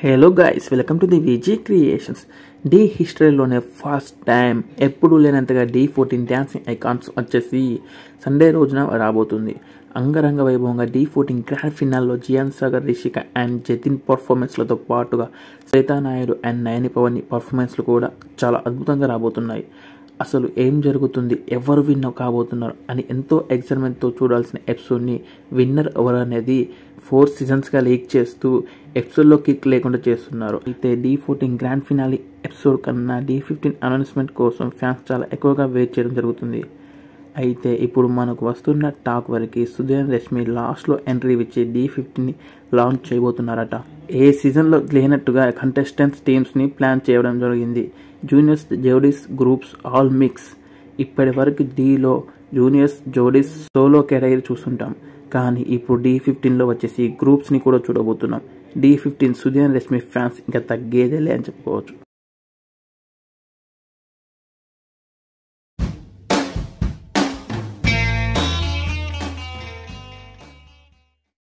hello guys welcome to the Vijay creations Dhee హిస్టరీలోనే first time ఎప్పుడు లేనంతగా డీ ఫోర్టీన్ డ్యాన్సింగ్ ఐకాన్స్ వచ్చేసి సండే రోజున రాబోతుంది అంగరంగ వైభవంగా డీ ఫోర్టీన్ గ్రాండ్ ఫినాల్లో జియాన్ సాగర్ రిషిక అండ్ జతిన్ పర్ఫార్మెన్స్లతో పాటుగా శ్వేతా నాయుడు అండ్ నయని పవన్ పర్ఫార్మెన్స్లు కూడా చాలా అద్భుతంగా రాబోతున్నాయి అసలు ఏం జరుగుతుంది ఎవరు విన్ కాబోతున్నారు అని ఎంతో ఎక్సైట్మెంట్తో చూడాల్సిన ఎపిసోడ్ని విన్నర్ ఎవరు అనేది ఫోర్ సీజన్స్గా లీక్ చేస్తూ ఎపిసోడ్లో కిక్ లేకుండా చేస్తున్నారు అయితే Dhee fourteen grand finale episode కన్నా డీ ఫిఫ్టీన్ అనౌన్స్మెంట్ కోసం ఫ్యాన్స్ చాలా ఎక్కువగా వెయిట్ చేయడం జరుగుతుంది అయితే ఇప్పుడు మనకు వస్తున్న టాక్ వరకు సుధీర్ రష్మి లాస్ట్లో ఎంట్రీ ఇచ్చి డీ ఫిఫ్టీన్ని లాంచ్ చేయబోతున్నారట ఏ సీజన్లో లేనట్టుగా కంటెస్టెంట్స్ టీమ్స్ని ప్లాన్ చేయడం జరిగింది జూనియర్స్ జోడీస్ గ్రూప్స్ ఆల్ మిక్స్ ఇప్పటి వరకు డీలో జూనియర్స్ జోడీస్ సోలో కెరీర్ చూస్తుంటాం కానీ ఇప్పుడు డీ ఫిఫ్టీన్లో వచ్చేసి గ్రూప్స్ని కూడా చూడబోతున్నాం డీ ఫిఫ్టీన్ సుధీర్ రష్మి ఫ్యాన్స్ ఇంకా తగ్గేదేలే అని చెప్పుకోవచ్చు